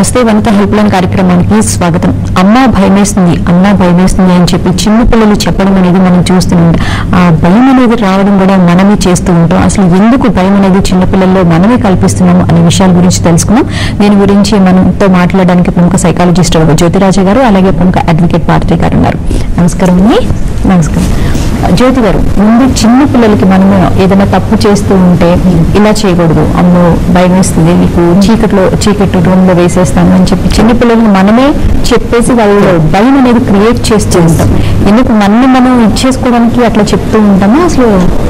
నమస్తే వనిత help line కార్యక్రమానికి స్వాగతం అమ్మ భయమేస్తుంది అమ్మ భయమేస్తుంది అని చెప్పి చిన్న పిల్లలు చెప్పడం అనేది మనం చూస్తున్నాం ఆ భయం అనేది రావడం కూడా మనమే చేస్తూ ఉంటాం అసలు ఎందుకు భయం అనేది చిన్న పిల్లల్లో మనమే కల్పిస్తున్నాము అనే విషయాల గురించి తెలుసుకున్నాం దీని గురించి మనతో మాట్లాడడానికి ప్రముఖ సైకాలజిస్ట్ జ్యోతిరాజ గారు అలాగే ప్రముఖ అడ్వకేట్ పార్టీ గారు ఉన్నారు నమస్కారం అండి నమస్కారం జ్యోతి గారు ముందు చిన్న పిల్లలకి మనము ఏదైనా తప్పు చేస్తూ ఉంటే ఇలా చేయకూడదు అమ్మో భయం వేస్తుంది నీకు చీకట్లో చీకటి రూమ్ లో వేసేస్తాను అని చెప్పి చిన్న పిల్లలకి మనమే చెప్పేసి వాళ్ళు భయం అనేది క్రియేట్ చేస్తూ ఉంటాం ఎందుకు మనల్ని మనం ఇచ్చేసుకోవడానికి అట్లా చెప్తూ ఉంటామా అసలు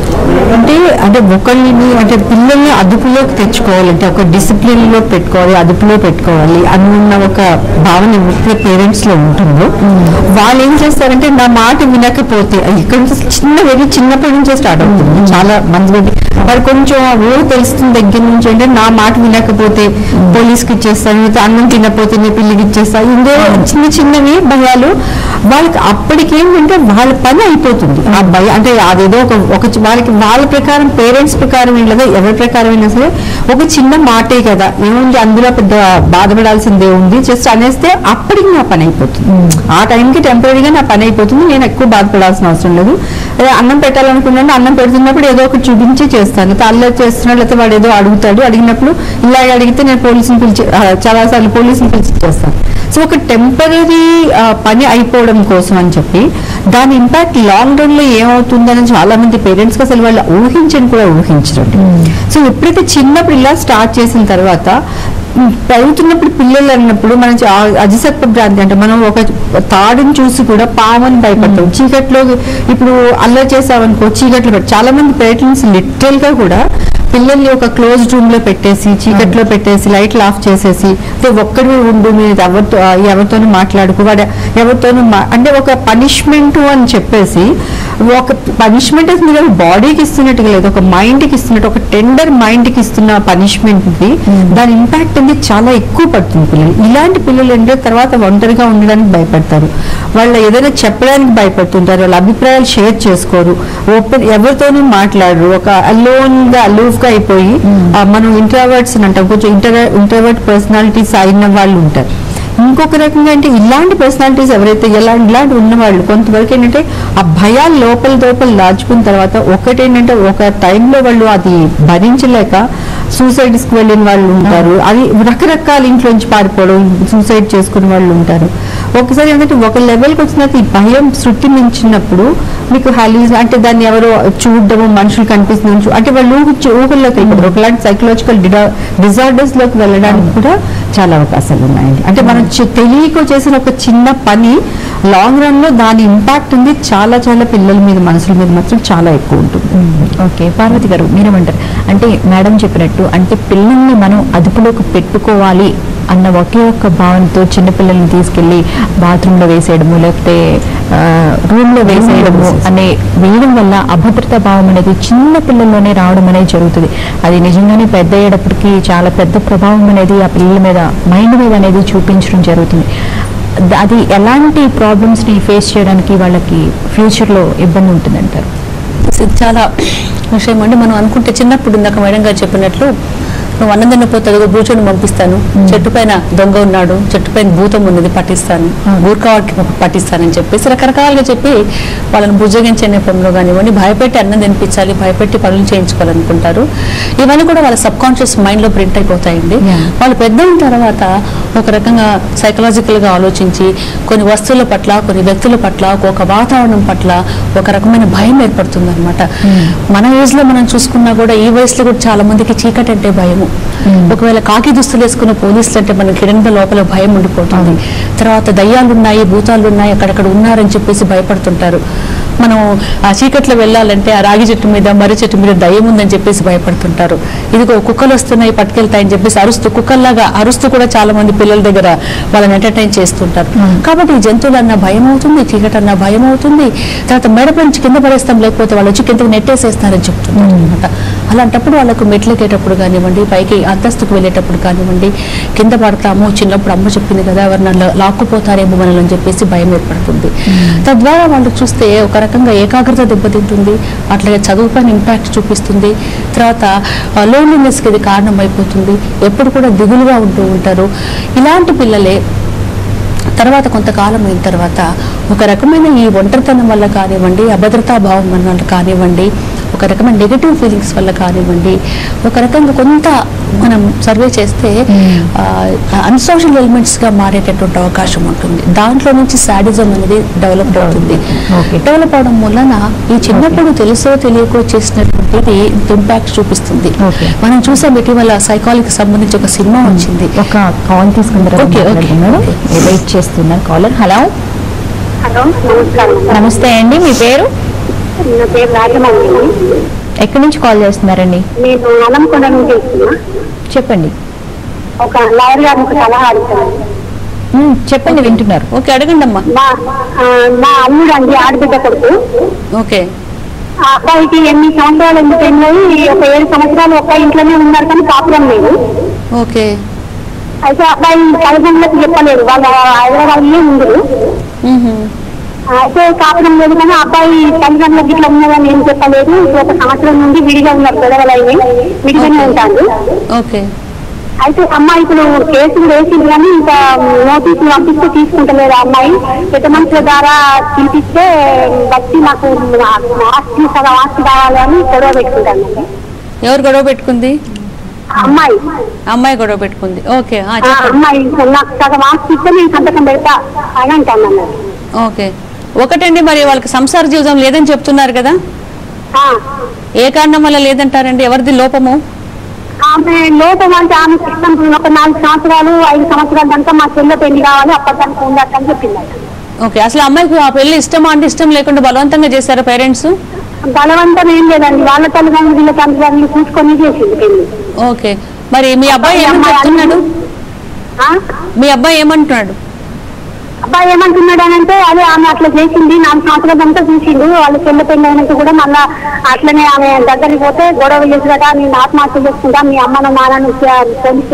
అంటే అంటే ఒకళ్ళని అంటే పిల్లల్ని అదుపులోకి తెచ్చుకోవాలంటే ఒక డిసిప్లిన్ లో పెట్టుకోవాలి అదుపులో పెట్టుకోవాలి అన్న ఒక భావన ఎవరికైతే పేరెంట్స్ లో ఉంటుందో వాళ్ళు ఏం చేస్తారంటే నా మాట వినకపోతే అది ఇక్కడ నుంచి చిన్న వెరీ చిన్నప్పటి నుంచే స్టార్ట్ అవుతుంది చాలా మంది మంది వారు కొంచెం ఊరు తెలుస్తున్న దగ్గర నుంచి అంటే నా మాట వినకపోతే పోలీస్కి ఇచ్చేస్తాను లేకపోతే అన్నం తినకపోతే నీ పిల్లికి ఇచ్చేస్తాను ఇందో చిన్న చిన్నవి భయాలు వాళ్ళకి అప్పటికి ఏంటంటే వాళ్ళ పని అయిపోతుంది ఆ భయం అంటే అదేదో ఒక ఒక చి- వాళ్ళకి వాళ్ళ ప్రకారం పేరెంట్స్ ప్రకారం ఏం లేదా ఎవరి ప్రకారం అయినా సరే ఒక చిన్న మాటే కదా ఏముంది అందులో పెద్ద బాధపడాల్సిందే ఉంది జస్ట్ అనేస్తే అప్పటికి నా పని అయిపోతుంది ఆ టైంకి టెంపరీగా నా పని అయిపోతుంది నేను ఎక్కువ బాధపడాల్సిన అవసరం లేదు అదే అన్నం పెట్టాలనుకున్నాను అన్నం పెడుతున్నప్పుడు ఏదో ఒకటి చూపించి చేస్తాను తల్లి చేస్తున్నాడు లేకపోతే వాడు ఏదో అడుగుతాడు అడిగినప్పుడు ఇలాగ అడిగితే నేను పోలీసుని పిలిచి ఆ, చాలాసార్లు పోలీసుని పిలిచి చేస్తాను సో ఒక టెంపరీ పని అయిపోవడం కోసం అని చెప్పి దాని ఇంపాక్ట్ లాంగ్ రన్ లో ఏమవుతుందని చాలా మంది పేరెంట్స్ అసలు వాళ్ళు ఊహించని కూడా ఊహించరండి సో ఎప్పుడైతే చిన్నప్పుడు ఇలా స్టార్ట్ చేసిన తర్వాత ఉమ్, పెరుగుతున్నప్పుడు పిల్లలు అన్నప్పుడు మనం చా- అజిసత్వ భ్రాంతి అంటే మనం ఒక తాడుని చూసి కూడా పామని భయపడతాం చీకట్లో ఇప్పుడు అల్లరి చేసామనుకో చీకట్లో పెట్ట చాలా మంది పేరెంట్స్ లిటరల్ గా కూడా పిల్లల్ని ఒక క్లోజ్ రూమ్ లో పెట్టేసి చీకట్లో పెట్టేసి లైట్లు ఆఫ్ చేసేసి అంటే ఒక్కడివి ఉండు మీరు ఎవరితో ఆ, ఎవరితోనూ మాట్లాడుకు వాడు ఎవరితోనూ మా- అంటే ఒక పనిష్మెంట్ అని చెప్పేసి ఒక పనిష్మెంట్ మీరు బాడీకి ఇస్తున్నట్టుగా లేదు ఒక మైండ్కి ఇస్తున్నట్టు ఒక టెండర్ మైండ్కి ఇస్తున్న పనిష్మెంట్ ది దాని ఇంపాక్ట్ అనేది చాలా ఎక్కువ పడుతుంది పిల్లలు ఇలాంటి పిల్లలు అంటే తర్వాత ఒంటరిగా ఉండడానికి భయపడతారు వాళ్ళ ఏదైనా చెప్పడానికి భయపడుతుంటారు వాళ్ళ అభిప్రాయాలు షేర్ చేసుకోరు ఓపెన్ ఎవరితోనూ మాట్లాడరు ఒక అలోన్ గా అలూఫ్ గా అయిపోయి ఆ, మనం ఇంట్రావర్ట్స్ అంటాం కొంచెం ఇంటర్ ఇంట్రావర్ట్ పర్సనాలిటీస్ అయిన వాళ్ళు ఉంటారు ఇంకొక రకంగా అంటే ఇలాంటి పర్సనాలిటీస్ ఎవరైతే ఇలా ఇలాంటి ఉన్నవాళ్ళు కొంతవరకు ఏంటంటే ఆ భయాలు లోపల లోపల దాచుకున్న తర్వాత ఒకటేంటంటే ఒక టైంలో వాళ్ళు అది భరించలేక సూసైడ్స్కి వెళ్ళిన వాళ్ళు ఉంటారు అది రకరకాల ఇంట్లోంచి పారిపోవడం సూసైడ్ చేసుకునే వాళ్ళు ఉంటారు ఒకసారి ఏంటంటే ఒక లెవెల్కి వచ్చినాక ఈ భయం శృతి మించినప్పుడు మీకు హాలీస్ అంటే దాన్ని ఎవరో చూడడము మనుషులు కనిపిస్తున్న చూ- అంటే వాళ్ళు ఊహి ఊహల్లోకి వెళ్ళిపోతారు ఒకలాంటి సైకలాజికల్ డిజార్డర్స్ లోకి వెళ్ళడానికి కూడా చాలా అవకాశాలు ఉన్నాయండి అంటే మనం చి- తెలియక చేసిన ఒక చిన్న పని లాంగ్ రన్ లో దాని ఇంపాక్ట్ ఉంది చాలా చాలా పిల్లల మీద మనసుల మీద మాత్రం చాలా ఎక్కువ ఉంటుంది ఓకే పార్వతి గారు మీరేమంటారు అంటే మేడం చెప్పినట్టు అంటే పిల్లల్ని మనం అదుపులోకి పెట్టుకోవాలి అన్న ఒకే ఒక్క భావనతో చిన్నపిల్లల్ని తీసుకెళ్లి బాత్రూంలో వేసేయడము లేకపోతే రూమ్లో వేసేయడము అనే వేయడం వల్ల అభద్రతా భావం అనేది చిన్న పిల్లల్లోనే రావడం అనేది జరుగుతుంది అది నిజంగానే పెద్ద అయ్యేటప్పటికి చాలా పెద్ద ప్రభావం అనేది ఆ పిల్లల మీద మైండ్ మీద అనేది చూపించడం జరుగుతుంది ద- అది ఎలాంటి ప్రాబ్లమ్స్ని ఫేస్ చేయడానికి వాళ్ళకి ఫ్యూచర్లో ఇబ్బంది ఉంటుందంటారు ఇది చాలా విషయం అండి మనం అనుకుంటే చిన్నప్పుడు ఇందాక మేడం గారు చెప్పినట్లు నువ్వు అన్నం తిన్నపోతే అదిగో భూచుని పంపిస్తాను చెట్టు పైన దొంగ ఉన్నాడు చెట్టు పైన భూతం ఉన్నది పట్టిస్తాను గూర్ఖావాడికి పట్టిస్తానని చెప్పేసి రకరకాలుగా చెప్పి వాళ్ళని బుజ్జగించే నెపంలో కానివ్వండి భయపెట్టి అన్నం తినిపించాలి భయపెట్టి పనులు చేయించుకోవాలనుకుంటారు ఇవన్నీ కూడా వాళ్ళ సబ్ కాన్షియస్ మైండ్లో ప్రింట్ అయిపోతాయండి Yeah. వాళ్ళు పెద్ద అయిన తర్వాత ఒక రకంగా psychological గా ఆలోచించి కొన్ని వస్తువుల పట్ల కొన్ని వ్యక్తుల పట్ల ఒక వాతావరణం పట్ల ఒక రకమైన భయం ఏర్పడుతుంది అనమాట మన ఏజ్ లో మనం చూసుకున్నా కూడా ఈ వయసులో కూడా చాలా మందికి చీకటి అంటే భయము ఒకవేళ కాకి దుస్తులు వేసుకున్న పోలీసులు అంటే మనకి కిరణ్ లోపల భయం ఉండిపోతుంది తర్వాత దయ్యాలు ఉన్నాయి భూతాలు ఉన్నాయి అక్కడక్కడ ఉన్నారని చెప్పేసి భయపడుతుంటారు మనం ఆ చీకట్లో వెళ్ళాలంటే ఆ రాగి చెట్టు మీద మర్రి చెట్టు మీద దయ్యం ఉందని చెప్పేసి భయపడుతుంటారు ఇదిగో కుక్కలు వస్తున్నాయి పట్టుకెళ్తాయని చెప్పేసి అరుస్తూ కుక్కల్లాగా అరుస్తూ కూడా చాలా మంది పిల్లల దగ్గర వాళ్ళని ఎంటర్టైన్ చేస్తుంటారు కాబట్టి ఈ జంతువులు అన్న భయం అవుతుంది చీకటి అన్న భయం అవుతుంది తర్వాత మేడపై నుంచి కింద పడేస్తాం లేకపోతే వాళ్ళు వచ్చి కిందకి నెట్టేసేస్తారని చెప్తుంటారు అనమాట అలాంటప్పుడు వాళ్ళకు మెట్లెక్కేటప్పుడు కానివ్వండి పైకి అంతస్తుకు వెళ్ళేటప్పుడు కానివ్వండి కింద పడతాము చిన్నప్పుడు అమ్మ చెప్పింది కదా ఎవరినన్నా లాక్కుపోతారేమో మనల్ని అని చెప్పేసి భయం ఏర్పడుతుంది తద్వారా వాళ్ళు చూస్తే ఒక రకంగా ఏకాగ్రత దెబ్బతింటుంది అట్లాగే చదువుపైన ఇంపాక్ట్ చూపిస్తుంది తర్వాత లోన్లీనెస్కి ఇది కారణమైపోతుంది ఎప్పుడు కూడా దిగులుగా ఉంటూ ఉంటారు ఇలాంటి పిల్లలే తర్వాత కొంతకాలం అయిన తర్వాత ఒక రకమైన ఈ ఒంటరితనం వల్ల కానివ్వండి అభద్రతా భావం వల్ల కానివ్వండి ఒక రకమైన నెగిటివ్ ఫీలింగ్స్ వల్ల కానివ్వండి ఒక రకంగా కొంత మనం సర్వే చేస్తే అన్సోషల్ ఎలిమెంట్స్గా మారేటటువంటి అవకాశం ఉంటుంది దాంట్లో నుంచి సాడిజం అనేది డెవలప్ అవుతుంది Okay. డెవలప్ అవడం వలన ఈ చిన్నప్పుడు తెలుసో తెలియకో చేసినటువంటిది ఇంపాక్ట్ చూపిస్తుంది Okay. మనం చూసాం ఇటీవల సైకాలజీకి సంబంధించి ఒక సినిమా వచ్చింది ఒక కాల్ తీసుకుంటారు Okay, okay. వెయిట్ చేస్తున్నారు కాలర్ హలో హలో నమస్కారం నమస్తే అండి మీ పేరు నా పేరు రాజమౌళి ఎక్కడి నుంచి కాల్ చేస్తున్నారండి నేను అలంకొండ నుంచి వస్తున్నా చెప్పండి ఒక లాయర్ గారిని ఒక సలహా అడుగుతాను మ్మ్, చెప్పండి వింటున్నారు ఓకే అడగండి అమ్మా మా ఆ, మా అల్లుడు అండి ఆడబిడ్డ కొడుకు ఓకే ఆ అబ్బాయికి ఎన్ని సంవత్సరాలు ఎందుకు అయినాయి ఒక ఏడు సంవత్సరాలు ఒక్క ఇంట్లోనే ఉన్నారు కానీ కాపురం లేదు ఓకే అయితే అబ్బాయి తల్లిదండ్రులకు చెప్పలేదు వాళ్ళు హైదరాబాద్లో ఉండరు మ్మ్హ్మ్. అయితే కాపురం లేదు కానీ అబ్బాయి తల్లిదండ్రులకు ఇట్లా ఉన్నదని ఏం చెప్పలేదు ఇప్పుడు ఒక సంవత్సరం నుండి విడిగా ఉన్నారు గొడవలు అయినాయి విడిగానే ఉంటారు ఓకే అయితే అమ్మాయి ఇప్పుడు కేసులు వేసింది కానీ ఇంకా నోటీసులు పంపిస్తే తీసుకుంటలేదు ఆ అమ్మాయి పెద్ద మనుషుల ద్వారా పిలిపిస్తే వచ్చి నాకు ఆస్తి సగం ఆస్తి కావాలి అని గొడవ పెట్టుకుంటాను ఎవరు గొడవ పెట్టుకుంది ఆ అమ్మాయి అమ్మాయి గొడవ పెట్టుకుంది ఓకే ఆ, ఆ చెప్పండి అమ్మాయి నాకు సగం ఆస్తి ఇస్తే నేను సంతకం పెడతా అని అంటాను అన్నది ఓకే ఒకటండి మరి వాళ్ళకి సంసార జీవితం లేదని చెప్తున్నారు కదా ఆ, ఏ కారణం వల్ల లేదంటారండి ఎవరిది లోపము ఆమె లోపం అంటే ఆమె ఇష్టం ఒక నాలుగు సంవత్సరాలు ఐదు సంవత్సరాల దాకా మా చెల్లె పెళ్లి కావాలి అప్పటిదానికి ఉండటని చెప్పింది ఓకే అసలు అమ్మాయికి ఆ పెళ్లి ఇష్టమా అంటే ఇష్టం లేకుండా బలవంతంగా చేశారా పేరెంట్స్ బలవంతం ఏం లేదండి వాళ్ళ తల్లిదండ్రులు వీళ్ళ తల్లిదండ్రులు చూసుకొని చేసింది పెళ్లి ఓకే మరి మీ అబ్బాయి ఏమని అమ్మాయి చెప్తున్నాడు ఆ? మీ అబ్బాయి ఏమంటున్నాడు అబ్బాయి ఏమంటున్నాడు అని అంటే అదే ఆమె అట్లా చేసింది నాలుగు సంవత్సరాలు అంతా చూసిండు వాళ్ళ చెల్లె పెళ్లి అయినాక కూడా మళ్ళా అట్లనే ఆమె దగ్గరికి పోతే గొడవ చేసినట నేను ఆత్మహత్య చేసుకుంటా మీ అమ్మను నాన్నను పోలీసు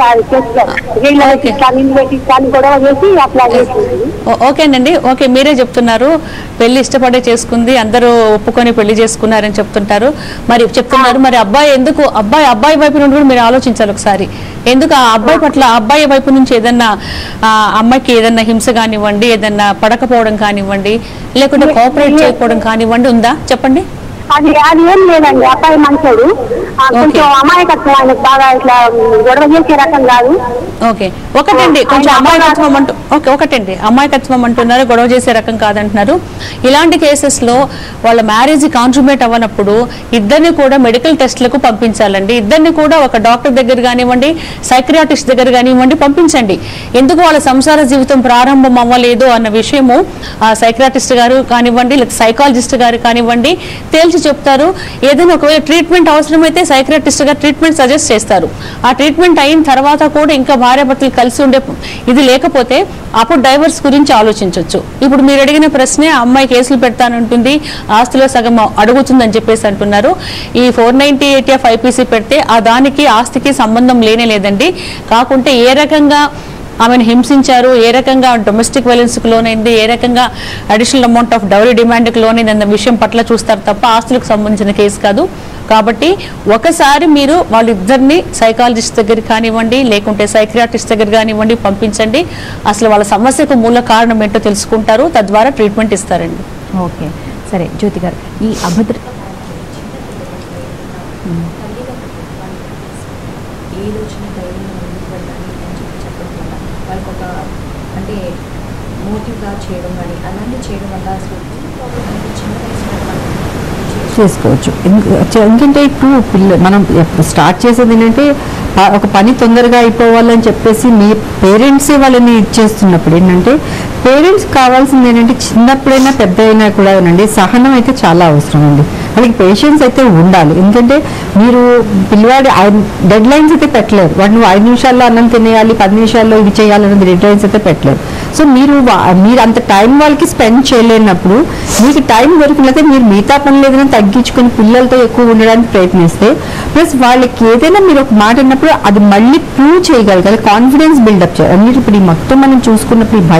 జైల్లో Okay. పెట్టిస్తా నిన్ను పెట్టిస్తా అని గొడవ చేసి అట్లా చేసింది ఓ- ఓకేనండి ఓకే మీరే చెప్తున్నారు పెళ్లి ఇష్టపడే చేసుకుంది అందరూ ఒప్పుకొని పెళ్లి చేసుకున్నారని చెప్తుంటారు మరి చెప్తున్నారు మరి అబ్బాయి ఎందుకు అబ్బాయి అబ్బాయి వైపు నుండి కూడా మీరు ఆలోచించాలి ఒకసారి ఎందుకు ఆ అబ్బాయి పట్ల ఆ అబ్బాయి వైపు నుంచి ఏదన్నా ఆ అమ్మాయికి ఏదన్నా హింస కానివ్వండి ఏదన్నా పడకపోవడం కానివ్వండి లేకుంటే కోఆపరేట్ చేయకపోవడం కానివ్వండి ఉందా చెప్పండి అది అది ఏం లేదండి అబ్బాయి మంచోడు ఆ, కొంచెం అమాయకత్వం ఆయనకు బాగా ఇట్లా గొడవ చేసే రకం కాదు ఓకే ఒకటండి కొంచెం ఆయన అమాయకత్వం అంటూ ఓకే ఒకటండి అమాయకత్వం అంటున్నారు గొడవ చేసే రకం కాదంటున్నారు ఇలాంటి కేసెస్ లో వాళ్ళ మ్యారేజ్ కాన్సుమేట్ అవ్వనప్పుడు ఇద్దరిని కూడా మెడికల్ టెస్ట్లకు పంపించాలండి ఇద్దరిని కూడా ఒక డాక్టర్ దగ్గర కానివ్వండి సైక్రియాటిస్ట్ దగ్గర కానివ్వండి పంపించండి ఎందుకు వాళ్ళ సంసార జీవితం ప్రారంభం అవ్వలేదు అన్న విషయము ఆ సైక్రియాటిస్ట్ గారు కానివ్వండి లేదా సైకాలజిస్ట్ గారు కానివ్వండి తేల్చి చెప్తారు ఏదైనా ఒకవేళ ట్రీట్మెంట్ అవసరమైతే సైక్రియాటిస్ట్ గారు ట్రీట్మెంట్ సజెస్ట్ చేస్తారు ఆ ట్రీట్మెంట్ అయిన తర్వాత కూడా ఇంకా భార్యాభర్తలు కలిసి ఉండే ఇది లేకపోతే అప్పుడు డైవర్స్ గురించి ఆలోచించవచ్చు ఇప్పుడు మీరు అడిగిన ప్రశ్నే ఆ అమ్మాయి కేసులు పెడతానంటుంది ఆస్తిలో సగం అడుగుతుందని చెప్పేసి అంటున్నారు ఈ four ninety eight F IPC పెడితే ఆ దానికి ఆస్తికి సంబంధం లేనే లేదండి కాకుంటే ఏ రకంగా ఆమెను హింసించారు ఏ రకంగా డొమెస్టిక్ వైలెన్స్కి లోనైంది ఏ రకంగా అడిషనల్ అమౌంట్ ఆఫ్ డౌరీ డిమాండ్కి లోనైంది అన్న విషయం పట్ల చూస్తారు తప్ప ఆస్తులకు సంబంధించిన కేసు కాదు కాబట్టి ఒకసారి మీరు వాళ్ళిద్దరిని సైకాలజిస్ట్ దగ్గర కానివ్వండి లేకుంటే సైక్రియాటిస్ట్ దగ్గర కానివ్వండి పంపించండి అసలు వాళ్ళ సమస్యకు మూల కారణం ఏంటో తెలుసుకుంటారు తద్వారా ట్రీట్మెంట్ ఇస్తారండి ఓకే సరే జ్యోతి గారు ఈ అభద్ర ఏది వచ్చిన ధైర్యంగా ముందుకు వెళ్ళాలి అని చెప్పి చెప్పడం వల్ల వాళ్ళకి ఒక అంటే మోటివ్గా చేయడం కానీ అలాంటివి చేయడం వల్ల అసలు ఈ ప్రాబ్లం అనేది చిన్న వయసులో వాళ్ళు చేసుకోవచ్చు. చేసుకోవచ్చు ఎందు- చ- ఎందుకంటే ఇప్పుడు పిల్ల మనం ఎప్పుడు స్టార్ట్ చేసేది ఏంటంటే ప- ఒక పని తొందరగా అయిపోవాలని చెప్పేసి మీ పేరెంట్సే వాళ్ళని ఇచ్చేస్తున్నప్పుడు ఏంటంటే పేరెంట్స్ కావాల్సింది ఏంటంటే చిన్నప్పుడైనా పెద్ద అయినా కూడా అండి సహనం అయితే చాలా అవసరం అండి వాళ్ళకి పేషెన్స్ అయితే ఉండాలి ఎందుకంటే మీరు పిల్లవాడి డెడ్ లైన్స్ అయితే పెట్టలేరు వాడు నువ్వు ఐదు నిమిషాల్లో అన్నం తినేయాలి పది నిమిషాల్లో ఇది చేయాలన్నది డెడ్ లైన్స్ అయితే పెట్టలేరు సో మీరు వా- మీరు అంత టైం వాళ్ళకి స్పెండ్ చేయలేనప్పుడు మీకు టైం దొరికినట్లయితే మీరు మిగతా పనులు ఏదైనా తగ్గించుకొని పిల్లలతో ఎక్కువ ఉండడానికి ప్రయత్నిస్తే ప్లస్ వాళ్ళకి ఏదైనా మీరు ఒక మాట అన్నప్పుడు అది మళ్ళీ ప్రూవ్ చేయగలగాలి కాన్ఫిడెన్స్ బిల్డప్ చేయాలి అన్నిటి ఇప్పుడు ఈ మొత్తం మనం చూసుకున్నప్పుడు ఈ భయాలు అనేది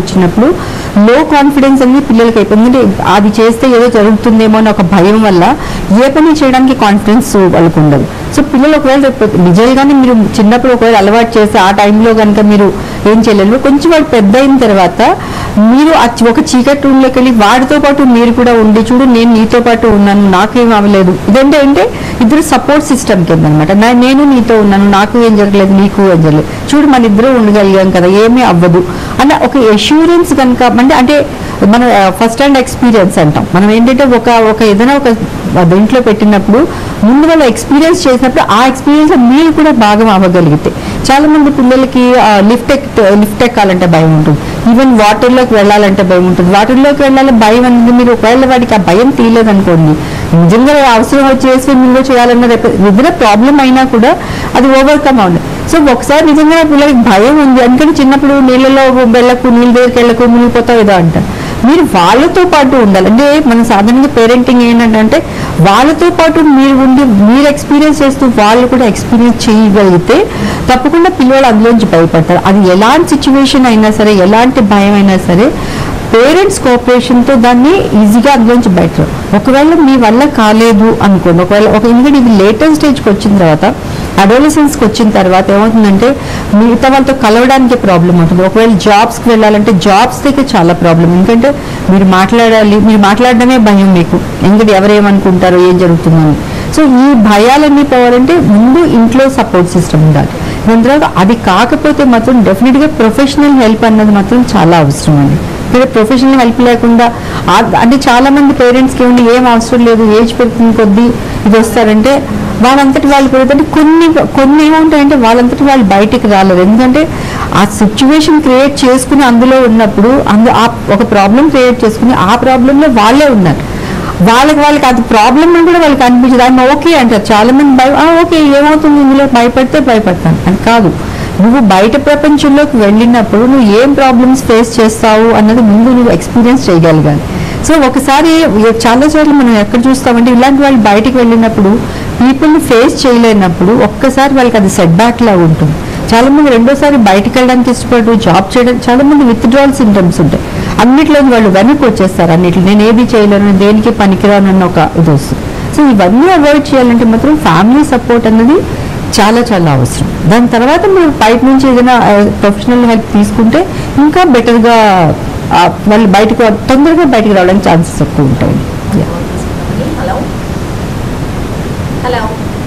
వచ్చినప్పుడు లో కాన్ఫిడెన్స్ అనేది పిల్లలకి అయిపోయింది ఎందుకంటే అది చేస్తే ఏదో జరుగుతుందేమో అని ఒక భయం వల్ల ఏ పని చేయడానికి కాన్ఫిడెన్స్ వాళ్ళకు ఉండదు సో పిల్లలు ఒకవేళ రేపు నిజంగానే మీరు చిన్నప్పుడు ఒకవేళ అలవాటు చేస్తే ఆ టైంలో కనుక మీరు ఏం చేయలేరు కొంచెం వాళ్ళు పెద్ద అయిన తర్వాత మీరు ఆ చి- ఒక చీకటి రూమ్లోకి వెళ్ళి వాడితో పాటు మీరు కూడా ఉండి చూడు నేను నీతో పాటు ఉన్నాను నాకేం అవ్వలేదు ఇదంటే అంటే ఇద్దరు సపోర్ట్ సిస్టమ్ కింద అనమాట నేను నీతో ఉన్నాను నాకు ఏం జరగలేదు నీకు ఏం జరగలేదు చూడు మన ఇద్దరు ఉండగలిగాం కదా ఏమీ అవ్వదు అన్న ఒక ఎష్యూరెన్స్ కనుక అంటే అంటే మన ఫస్ట్ హ్యాండ్ ఎక్స్పీరియన్స్ అంటాం మనం ఏంటంటే ఒక ఒక ఏదైనా ఒక దీంట్లో పెట్టినప్పుడు ముందు వాళ్ళు ఎక్స్పీరియన్స్ చేసినప్పుడు ఆ ఎక్స్పీరియన్స్ మీరు కూడా భాగం అవ్వగలిగితే చాలా మంది పిల్లలకి లిఫ్ట్ ఎక్ లిఫ్ట్ ఎక్కాలంటే భయం ఉంటుంది ఈవెన్ వాటర్లోకి వెళ్ళాలంటే భయం ఉంటుంది వాటర్లోకి వెళ్ళాలి భయం అనేది మీరు ఒకవేళ వాడికి ఆ భయం తీయలేదనుకోండి నిజంగా అవసరం వచ్చి స్విమ్మింగ్ చేయాలన్న రేపు ఏదైనా ప్రాబ్లం అయినా కూడా అది ఓవర్కమ్ అవ్వండి సో ఒకసారి నిజంగా పిల్లలకి భయం ఉంది అందుకని చిన్నప్పుడు నీళ్ళలో వెళ్ళకు నీళ్ళ దగ్గరికి వెళ్ళకు మునిగిపోతావు ఏదో అంటారు మీరు వాళ్ళతో పాటు ఉండాలి అంటే మన సాధారణంగా పేరెంటింగ్ ఏంటంటే వాళ్ళతో పాటు మీరు ఉండి మీరు ఎక్స్పీరియన్స్ చేస్తూ వాళ్ళు కూడా ఎక్స్పీరియన్స్ చేయగలిగితే తప్పకుండా పిల్లలు అందులోంచి భయపడతారు అది ఎలాంటి సిచ్యువేషన్ అయినా సరే ఎలాంటి భయం అయినా సరే పేరెంట్స్ కోఆపరేషన్తో దాన్ని ఈజీగా అందులోంచి బయట ఒకవేళ మీ వల్ల కాలేదు అనుకోండి ఒకవేళ ఒక ఎందుకంటే ఇది లేటెస్ట్ స్టేజ్కి వచ్చిన తర్వాత అడోలసెన్స్కి వచ్చిన తర్వాత ఏమవుతుందంటే మిగతా వాళ్ళతో కలవడానికి ప్రాబ్లం ఉంటుంది ఒకవేళ జాబ్స్కి వెళ్ళాలంటే జాబ్స్ దగ్గర చాలా ప్రాబ్లం ఎందుకంటే మీరు మాట్లాడాలి మీరు మాట్లాడడమే భయం మీకు ఎందుకంటే ఎవరేమనుకుంటారో ఏం జరుగుతుందని సో ఈ భయాలన్నీ పోవాలంటే ముందు ఇంట్లో సపోర్ట్ సిస్టమ్ ఉండాలి దాని తర్వాత అది కాకపోతే మాత్రం డెఫినెట్గా ప్రొఫెషనల్ హెల్ప్ అన్నది మాత్రం చాలా అవసరం అండి ఇక్కడ ప్రొఫెషనల్ హెల్ప్ లేకుండా ఆ- అంటే చాలా మంది పేరెంట్స్కి ఏమండి ఏం అవసరం లేదు ఏజ్ పెరుగుతున్న కొద్దీ ఇది వస్తారంటే వాళ్ళంతటి వాళ్ళు పెరుగుతుంటే కొన్ని కొన్ని ఏముంటాయంటే వాళ్ళంతటి వాళ్ళు బయటికి రాలేరు ఎందుకంటే ఆ సిచ్యువేషన్ క్రియేట్ చేసుకుని అందులో ఉన్నప్పుడు అందు ఆ ఒక ప్రాబ్లం క్రియేట్ చేసుకుని ఆ ప్రాబ్లంలో వాళ్ళే ఉన్నారు వాళ్ళకి వాళ్ళకి అది ప్రాబ్లం అని కూడా వాళ్ళకి అనిపించదు ఆయన ఓకే అంటారు చాలా మంది భయ "ఆ, ఓకే ఏమవుతుంది ఇందులో భయపడితే భయపడతాను అని కాదు నువ్వు బయట ప్రపంచంలోకి వెళ్ళినప్పుడు నువ్వు ఏం ప్రాబ్లమ్స్ ఫేస్ చేస్తావు అన్నది ముందు నువ్వు ఎక్స్పీరియన్స్ చేయగలగాలి సో ఒకసారి చాలా చోట్ల మనం ఎక్కడ చూస్తామంటే ఇలాంటి వాళ్ళు బయటికి వెళ్ళినప్పుడు పీపుల్ని ఫేస్ చేయలేనప్పుడు ఒక్కసారి వాళ్ళకి అది సెట్ బ్యాక్ లా ఉంటుంది చాలా మంది రెండోసారి బయటికి వెళ్ళడానికి ఇష్టపడు జాబ్ చేయడం చాలా మంది విత్డ్రాల్ సింటమ్స్ ఉంటాయి అన్నిట్లో వాళ్ళు వెనక్కి వచ్చేస్తారు అన్నిట్లో నేను ఏది చేయలేను దేనికి పనికిరాను అన్న ఒక ఇది వస్తుంది సో ఇవన్నీ అవాయిడ్ చేయాలంటే మాత్రం ఫ్యామిలీ సపోర్ట్ అన్నది చాలా చాలా అవసరం దాని తర్వాత మీరు బయట నుంచి ఏదైనా ప్రొఫెషనల్ హెల్ప్ తీసుకుంటే ఇంకా బెటర్గా వాళ్ళు బయటకు తొందరగా బయటకు రావడానికి ఛాన్సెస్ ఎక్కువ ఉంటాయి Yeah. Hello hello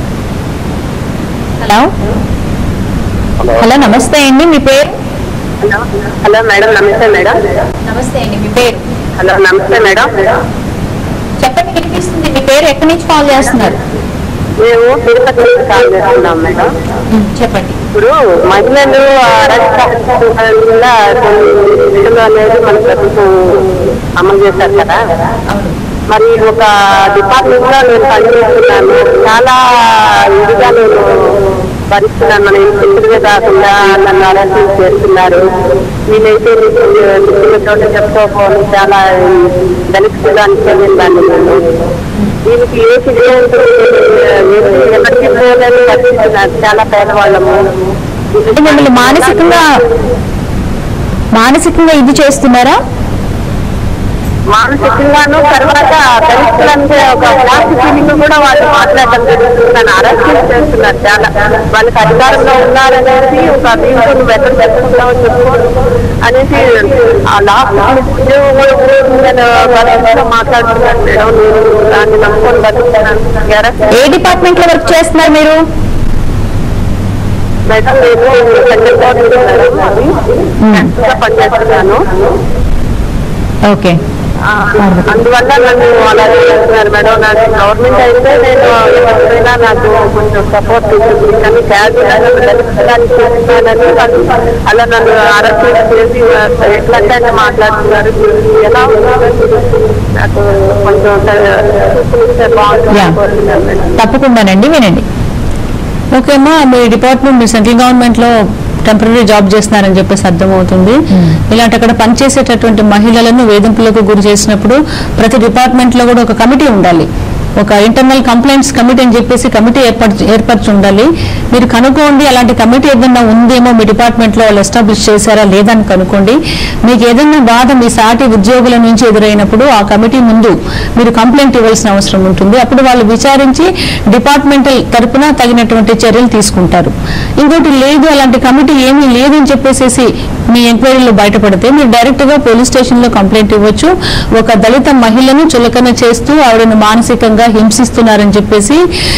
hello hello నమస్తే అండి మీ పేరు హలో హలో మేడం నమస్తే మేడం నమస్తే అండి మీ పేరు హలో నమస్తే మేడం చెప్పండి వినిపిస్తుంది మీ పేరు ఎక్కడి నుంచి కాల్ చేస్తున్నారు మేము తిరుపతి నుంచి కాల్ చేస్తున్నాం మేడం చెప్పండి ఇప్పుడు మహిళలు అరాచకాల వల్ల కొన్ని విషయాలు అనేది మన ప్రభుత్వం అమలు చేశారు కదా మరి ఒక డిపార్ట్మెంట్ లో నేను పనిచేస్తున్నాను చాలా ఇదిగా నేను భరిస్తున్నాను మన ఇంటిగా కాకుండా నన్ను అరెస్ట్ చేస్తున్నారు నేనైతే నిపుణులతో చెప్పుకోకపోవడం చాలా దళితుడానికి చెందిందాన్ని నేను దీనికి ఏ సిద్ధాంతం ఎవరికి పోలేని పరిస్థితున్నారు చాలా పేదవాళ్ళము అంటే మిమ్మల్ని మానసికంగా మానసికంగా ఇది చేస్తున్నారా మానసికంగాను తర్వాత దళితులంటే ఒక క్లాస్ ఫీలింగ్ కూడా వాళ్ళు మాట్లాడటం జరుగుతుంది నన్ను అరెస్ట్ చేస్తున్నారు చాలా వాళ్ళకి అధికారంలో ఉన్నారనేసి ఒక దీంతో వెతలు పెట్టుకుంటామని చెప్పుకోరు అనేసి ఆ లాస్ట్ నేను మాట్లాడుతున్నాను మేడం నేను దాన్ని నమ్ముకొని బతుకుతున్నాను అరెస్ట్ ఏ డిపార్ట్మెంట్ లో వర్క్ చేస్తున్నారు మీరు మేడం నేను సెంట్రల్ గవర్నమెంట్ మేడం అది యాక్టివ్గా పనిచేస్తున్నాను ఓకే ఆ, అందువల్ల నన్ను అలా చేస్తున్నారు మేడం నాకు గవర్నమెంట్ అయితే నేను ఎవరికైనా నాకు కొంచెం సపోర్ట్ ఉంటుంది కానీ క్యాజువల్ దళితానికి చేస్తున్నానని వాళ్ళు అలా నన్ను అరెస్ట్ చేసి ఎట్లంటే అట్లా మాట్లాడుతున్నారు ఎలా ఉంది నాకు కొంచెం చూపిస్తే బాగుంటుంది Yeah. అనుకుంటున్నాను మేడం తప్పకుండానండి వినండి ఓకే అమ్మా మీ డిపార్ట్మెంట్ మీరు సెంట్రల్ గవర్నమెంట్ లో టెంపరీ జాబ్ చేస్తున్నారని చెప్పేసి అర్థమవుతుంది ఇలాంటి అక్కడ పనిచేసేటటువంటి మహిళలను వేధింపులకు గురి చేసినప్పుడు ప్రతి డిపార్ట్మెంట్ లో కూడా ఒక కమిటీ ఉండాలి ఒక ఇంటర్నల్ కంప్లైంట్స్ కమిటీ అని చెప్పేసి కమిటీ ఏర్పరచు ఏర్పరచి ఉండాలి మీరు కనుక్కోండి అలాంటి కమిటీ ఏదైనా ఉందేమో మీ డిపార్ట్మెంట్ లో వాళ్ళు ఎస్టాబ్లిష్ చేశారా లేదని కనుక్కోండి మీకు ఏదైనా బాధ మీ సాటి ఉద్యోగుల నుంచి ఎదురైనప్పుడు ఆ కమిటీ ముందు మీరు కంప్లైంట్ ఇవ్వాల్సిన అవసరం ఉంటుంది అప్పుడు వాళ్ళు విచారించి డిపార్ట్మెంటల్ తరపున తగినటువంటి చర్యలు తీసుకుంటారు ఇంకోటి లేదు అలాంటి కమిటీ ఏమీ లేదని చెప్పేసి మీ ఎంక్వైరీలో బయటపడితే మీరు డైరెక్ట్ గా పోలీస్ స్టేషన్ లో కంప్లైంట్ ఇవ్వచ్చు ఒక దళిత మహిళను చులకన చేస్తూ ఆవిడను మానసికంగా హింసిస్తున్నారని చెప్పేసి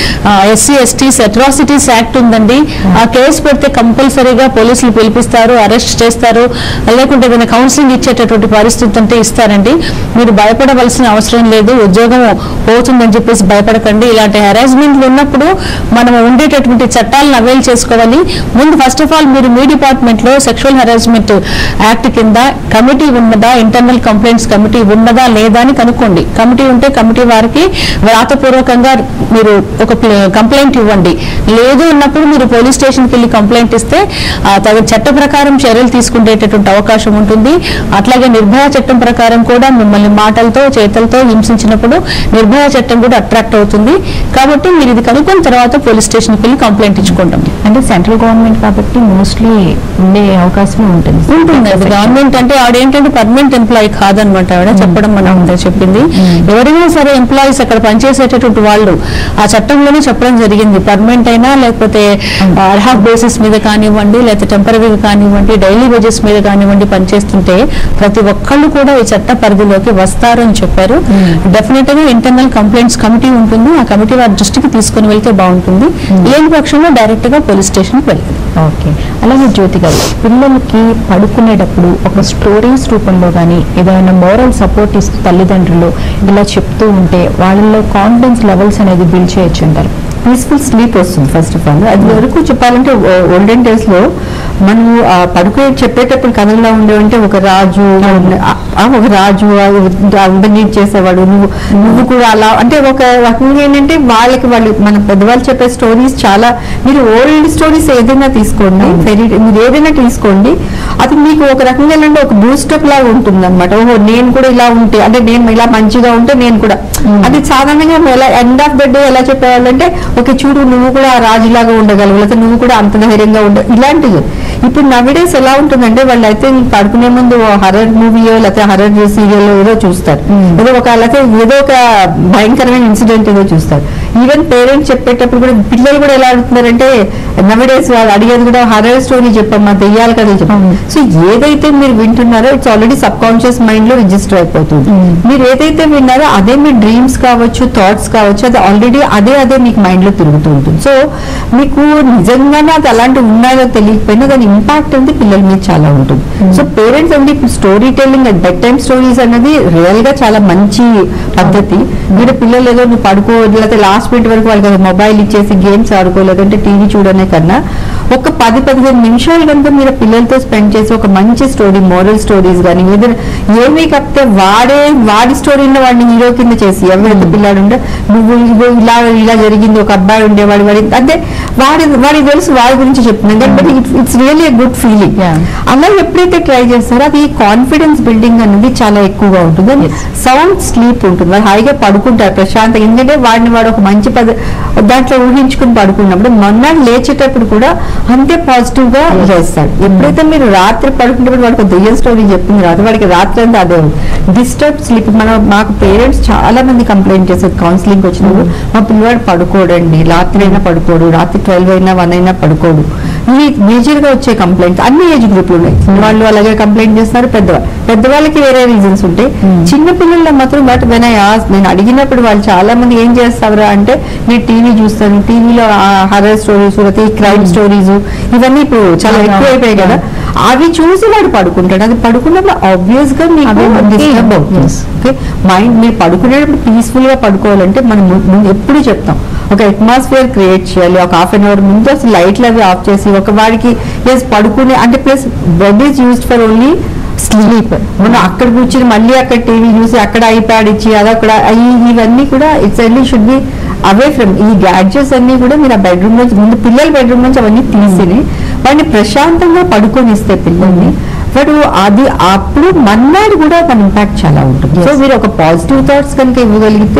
ఎస్సీ ఎస్టీస్ అట్రాసిటీస్ యాక్ట్ ఉందండి ఆ కేసు పెడితే కంపల్సరీగా పోలీసులు పిలిపిస్తారు అరెస్ట్ చేస్తారు లేకుంటే ఏదైనా కౌన్సిలింగ్ ఇచ్చేటటువంటి పరిస్థితి ఉంటే ఇస్తారండి మీరు భయపడవలసిన అవసరం లేదు ఉద్యోగం పోతుందని చెప్పేసి భయపడకండి ఇలాంటి హెరాస్మెంట్లు ఉన్నప్పుడు మనం ఉండేటటువంటి చట్టాలను అవైల్ చేసుకోవాలి ముందు ఫస్ట్ ఆఫ్ ఆల్ మీరు మీ డిపార్ట్మెంట్ లో సెక్షువల్ హెరాస్మెంట్ యాక్ట్ కింద కమిటీ ఉన్నదా ఇంటర్నల్ కంప్లైంట్స్ కమిటీ ఉన్నదా లేదా అని కనుక్కోండి కమిటీ ఉంటే కమిటీ వారికి వ్రాతపూర్వకంగా మీరు ఒక కంప్లైంట్ ఇవ్వండి లేదు అన్నప్పుడు మీరు పోలీస్ స్టేషన్కి వెళ్ళి కంప్లైంట్ ఇస్తే ఆ తగిన చట్ట ప్రకారం చర్యలు తీసుకునేటటువంటి అవకాశం ఉంటుంది అట్లాగే నిర్భయ చట్టం ప్రకారం కూడా మిమ్మల్ని మాటలతో చేతలతో హింసించినప్పుడు నిర్భయ చట్టం కూడా అట్రాక్ట్ అవుతుంది కాబట్టి మీరు ఇది కనుక్కున్న తర్వాత పోలీస్ స్టేషన్కి వెళ్ళి కంప్లైంట్ ఇచ్చుకుంటాం అంటే సెంట్రల్ గవర్నమెంట్ కాబట్టి మోస్ట్లీ ఉండే అవకాశం ఉంటుంది ఉంటుంది అది గవర్నమెంట్ అంటే ఆవిడేంటంటే పర్మనెంట్ ఎంప్లాయీ కాదనమాట ఆవిడ చెప్పడం మనం ముందే చెప్పింది ఎవరైనా సరే ఎంప్లాయీస్ అక్కడ పనిచేసేటటువంటి వాళ్ళు ఆ చట్టంలోనే చెప్పడం జరిగింది పర్మనెంట్ అయినా లేకపోతే అర్హాఫ్ బేసిస్ మీద కానివ్వండి లేకపోతే టెంపరీగా కానివ్వండి డైలీ వేజెస్ మీద కానివ్వండి పనిచేస్తుంటే ప్రతి ఒక్కళ్ళు కూడా ఈ చట్ట పరిధిలోకి వస్తారు అని చెప్పారు డెఫినెట్ గా ఇంటర్నల్ కంప్లైంట్స్ కమిటీ ఉంటుంది ఆ కమిటీ వారి దృష్టికి తీసుకుని వెళ్తే బాగుంటుంది లేని పక్షంలో డైరెక్ట్ గా పోలీస్ స్టేషన్కి వెళ్ళాలి ఓకే అలాగే జ్యోతి గారు పిల్లలకి పడుకునేటప్పుడు ఒక స్టోరీస్ రూపంలో కానీ ఏదైనా మోరల్ సపోర్ట్ ఇస్తూ తల్లిదండ్రులు ఇలా చెప్తూ ఉంటే వాళ్ళలో కాన్ఫిడెన్స్ లెవెల్స్ అనేది బిల్డ్ చేయొచ్చు అంటారు పీస్ఫుల్ స్లీప్ వస్తుంది ఫస్ట్ ఆఫ్ ఆల్ అది వరకు చెప్పాలంటే ఓల్డెన్ డేస్ లో మనం ఆ పడుకునే చెప్పేటప్పుడు కథల్లో ఉండేవంటే ఒక రాజు ఆ- ఆ ఒక రాజు అందరినీ చేసేవాడు నువ్వు నువ్వు కూడా అలా అంటే ఒక రకంగా ఏంటంటే వాళ్ళకి వాళ్ళు మన పెద్దవాళ్ళు చెప్పే స్టోరీస్ చాలా మీరు ఓల్డ్ స్టోరీస్ ఏదైనా తీసుకోండి ఫెరీ మీరు ఏదైనా తీసుకోండి అది మీకు ఒక రకంగా ఏంటంటే ఒక బూస్టప్ లాగా ఉంటుంది అనమాట ఓహో నేను కూడా ఇలా ఉంటే అంటే నేను ఇలా మంచిగా ఉంటే నేను కూడా అది సాధారణంగా ఎలా ఎండ్ ఆఫ్ ద డే ఎలా చెప్పేవాళ్ళంటే ఓకే చూడు నువ్వు కూడా ఆ రాజులాగా ఉండగలవు లేకపోతే నువ్వు కూడా అంత ధైర్యంగా ఉండ ఇలాంటివి ఇప్పుడు నవిడేస్ ఎలా ఉంటుందంటే వాళ్ళు అయితే పడుకునే ముందు హర్రర్ మూవీయో లేకపోతే హర్రర్ సీరియల్ ఏదో చూస్తారు ఏదో ఒక లేకపోతే ఏదో ఒక భయంకరమైన ఇన్సిడెంట్ ఏదో చూస్తారు ఈవెన్ పేరెంట్స్ చెప్పేటప్పుడు కూడా పిల్లలు కూడా ఎలా అడుగుతున్నారంటే నవిడేస్ వాళ్ళు అడిగేది కూడా హర్రర్ స్టోరీ చెప్పమ్మా దెయ్యాలు కథలు చెప్పమ్మా సో ఏదైతే మీరు వింటున్నారో it's already subconscious mind లో రిజిస్టర్ అయిపోతుంది మీరు ఏదైతే విన్నారో అదే మీ డ్రీమ్స్ కావచ్చు థాట్స్ కావచ్చు అది ఆల్రెడీ అదే అదే మీకు మైండ్ లో తిరుగుతూ ఉంటుంది సో మీకు నిజంగానే అది అలాంటివి ఉన్నాయో తెలియకపోయినా దాని ఇంపాక్ట్ అనేది పిల్లల మీద చాలా ఉంటుంది సో పేరెంట్స్ అండి storytelling and bedtime stories అనేది రియల్ గా చాలా మంచి పద్ధతి మీరు పిల్లలు ఏదో నువ్వు పడుకో లేకపోతే లాస్ట్ మినిట్ వరకు వాళ్ళకి మొబైల్ ఇచ్చేసి గేమ్స్ ఆడుకో లేదంటే టీవీ చూడనే కన్నా ఒక పది పదిహేను నిమిషాలు కనుక మీరు పిల్లలతో స్పెండ్ చేసి ఒక మంచి స్టోరీ మోరల్ స్టోరీస్ కానీ ఏదైనా ఏమీ కాకపోతే వాడే వాడి స్టోరీలో వాడిని హీరో కింద చేసి ఎవరైతే పిల్లాడు ఉంటే నువ్వు ఇగో ఇలా ఇలా జరిగింది ఒక అబ్బాయి ఉండేవాడు వాడి అంటే వాడి వాడికి తెలుసు వాడి గురించి చెప్తున్నాను but it's really a good feeling Yeah. అలా ఎప్పుడైతే ట్రై చేస్తారో అది కాన్ఫిడెన్స్ బిల్డింగ్ అనేది చాలా ఎక్కువగా ఉంటుంది సౌండ్ స్లీప్ ఉంటుంది వాళ్ళు హాయిగా పడుకుంటారు ప్రశాంతంగా ఎందుకంటే వాడిని వాడు ఒక మంచి పద దాంట్లో ఊహించుకుని పడుకున్నప్పుడు మొన్న లేచేటప్పుడు కూడా అంతే పాజిటివ్ గా చేస్తాడు ఎప్పుడైతే మీరు రాత్రి పడుకునేటప్పుడు వాడికి ఒక దెయ్యం స్టోరీ చెప్పింది రాత్రి వాడికి రాత్రి అంతా అదే డిస్టర్బ్ స్లీప్ మన మాకు పేరెంట్స్ చాలా మంది కంప్లైంట్ చేశారు కౌన్సిలింగ్ వచ్చినప్పుడు మా పిల్లవాడు పడుకోడండి రాత్రి అయినా పడుకోడు రాత్రి ట్వెల్వ్ అయినా వన్ అయినా పడుకోడు ఇవి మేజర్ గా వచ్చే కంప్లైంట్స్ అన్ని ఏజ్ గ్రూప్లు ఉన్నాయి వాళ్ళు అలాగే కంప్లైంట్ చేస్తారు పెద్దవాళ్ళు పెద్దవాళ్ళకి వేరే రీజన్స్ ఉంటాయి చిన్న పిల్లల్లో మాత్రం బట్ వెన్ ఐ ఆస్ నేను అడిగినప్పుడు వాళ్ళు చాలా మంది ఏం చేస్తారా అంటే నేను టీవీ చూస్తాను టీవీలో హర్రర్ స్టోరీస్ లేకపోతే క్రైమ్ స్టోరీస్ ఇవన్నీ ఇప్పుడు చాలా ఎక్కువ అయిపోయాయి కదా అవి చూసి వాడు పడుకుంటాడు అది పడుకున్నప్పుడు ఆబ్వియస్ గా మీకు అవి మనకి- డిస్టర్బ్ అవుతుంది Yes. ఓకే మైండ్ మీరు పడుకునేటప్పుడు పీస్ఫుల్ గా పడుకోవాలంటే మనం ము- ముందు ఎప్పుడు చెప్తాం ఒక అట్మాస్ఫియర్ క్రియేట్ చేయాలి ఒక హాఫ్ అన్ అవర్ ముందు అసలు లైట్లు అవి ఆఫ్ చేసి ఒక వాడికి ఎస్ పడుకునే అంటే plus bed is used for only sleep మనం అక్కడ కూర్చుని మళ్ళీ అక్కడ టీవీ చూసి అక్కడ ఐప్యాడ్ ఇచ్చి అదక్కడ ఈ- ఇవన్నీ కూడా it's really should be away from ఈ గ్యాడ్జెట్స్ అన్ని కూడా మీరు ఆ బెడ్రూమ్ నుంచి ముందు పిల్లల బెడ్రూమ్ నుంచి అవన్నీ తీసిని వాడిని ప్రశాంతంగా పడుకొని ఇస్తే పిల్లల్ని వాడు అది అప్పుడు మన్నాడు కూడా దాని ఇంపాక్ట్ చాలా ఉంటుంది సో మీరు ఒక పాజిటివ్ థాట్స్ కనుక ఇవ్వగలిగితే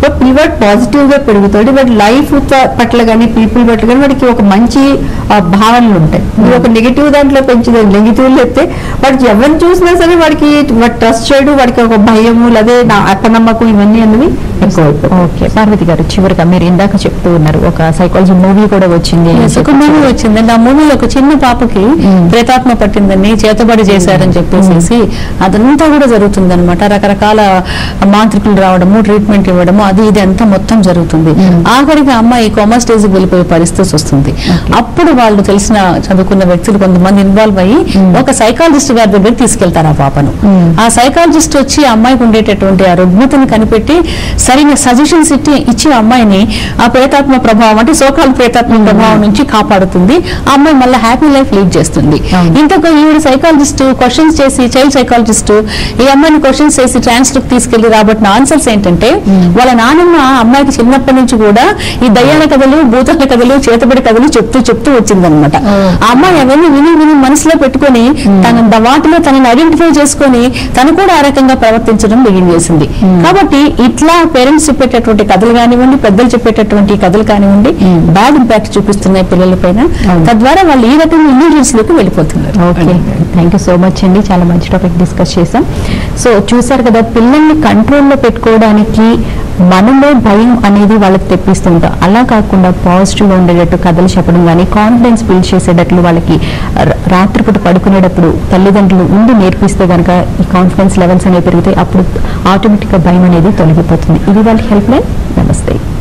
బట్ పిల్లవాడు పాజిటివ్ గా పెరుగుతాడు బట్ లైఫ్ పట్ల కానీ పీపుల్ పట్ల కానీ వాడికి ఒక మంచి ఆ, భావనలు ఉంటాయి నువ్వు ఒక నెగిటివ్ దాంట్లో పెంచుతుంది నెగిటివ్ చెప్తే వాడికి ఎవరిని చూసినా సరే వాడికి వాడు ట్రస్ట్ చేయడు వాడికి ఒక భయము లేదా నా అపనమ్మకం ఇవన్నీ అనేవి ఎక్కువ ఓకే పార్వతి గారు చివరిగా మీరు ఇందాక చెప్తూ ఉన్నారు ఒక సైకాలజీ మూవీ కూడా వచ్చింది అని Yes, ఒక మూవీ వచ్చిందండి ఆ మూవీలో ఒక చిన్న పాపకి ప్రేతాత్మ పట్టిందని చేతబడి చేశారని చెప్పేసి అదంతా కూడా జరుగుతుంది అనమాట రకరకాల మాంత్రికులు రావడము ట్రీట్మెంట్ ఇవ్వడము అది ఇది అంతా మొత్తం జరుగుతుంది ఆఖరికి ఆ అమ్మాయి కోమా స్టేజ్ వెళ్ళిపోయే పరిస్థితి వస్తుంది అప్పుడు వాళ్ళు తెలిసిన చదువుకున్న వ్యక్తులు కొంతమంది ఇన్వాల్వ్ అయ్యి ఒక సైకాలజిస్ట్ గారి దగ్గరికి తీసుకెళ్తారు ఆ పాపను ఆ సైకాలజిస్ట్ వచ్చి ఆ అమ్మాయికి ఉండేటటువంటి ఆ రుగ్మతను కనిపెట్టి సరైన సజెషన్స్ ఇచ్చి ఇచ్చి ఆ అమ్మాయిని ఆ ప్రేతాత్మ ప్రభావం అంటే సోకాల ప్రేతాత్మ ప్రభావం నుంచి కాపాడుతుంది ఆ అమ్మాయి మళ్ళీ హ్యాపీ లైఫ్ లీడ్ చేస్తుంది ఇంతకు ఈవిడ సైకాలజిస్ట్ క్వశ్చన్స్ చేసి చైల్డ్ సైకాలజిస్ట్ ఈ అమ్మాయిని క్వశ్చన్స్ చేసి ట్రాన్స్ఫర్ తీసుకెళ్లి రాబట్టిన ఆన్సర్స్ ఏంటంటే వాళ్ళ నాన్నమ్మ ఆ అమ్మాయికి చిన్నప్పటి నుంచి కూడా ఈ దయ్యాల కథలు భూతాల కథలు చేతబడి కథలు చెప్తూ చెప్తూ వచ్చిందనమాట ఆ అమ్మాయి అవన్నీ విని విని మనసులో పెట్టుకొని తన ద- వాటిలో తనని ఐడెంటిఫై చేసుకొని తను కూడా ఆ రకంగా ప్రవర్తించడం బిగిన్ చేసింది కాబట్టి ఇట్లా పేరెంట్స్ చెప్పేటటువంటి కథలు కానివ్వండి పెద్దలు చెప్పేటటువంటి కథలు కానివ్వండి బ్యాడ్ ఇంపాక్ట్ చూపిస్తున్నాయి పిల్లల పైన తద్వారా వాళ్ళు ఈ రకంగా ఇల్యూజన్స్ లోకి వెళ్ళిపోతున్నారు okay thank you so much అండి చాలా మంచి టాపిక్ డిస్కస్ చేసాం సో చూసారు కదా పిల్లల్ని కంట్రోల్లో పెట్టుకోవడానికి మనలో భయం అనేది వాళ్ళకి తెప్పిస్తుంటాం అలా కాకుండా పాజిటివ్గా ఉండేటట్టు కథలు చెప్పడం కానీ కాన్ఫిడెన్స్ బిల్డ్ చేసేటట్లు వాళ్ళకి ర- రాత్రిపూట పడుకునేటప్పుడు తల్లిదండ్రులు ముందు నేర్పిస్తే కనుక ఈ కాన్ఫిడెన్స్ లెవెల్స్ అనేవి పెరుగుతాయి అప్పుడు ఆటోమేటిక్గా భయం అనేది తొలగిపోతుంది ఇది వాళ్ళ హెల్ప్ లైన్ నమస్తే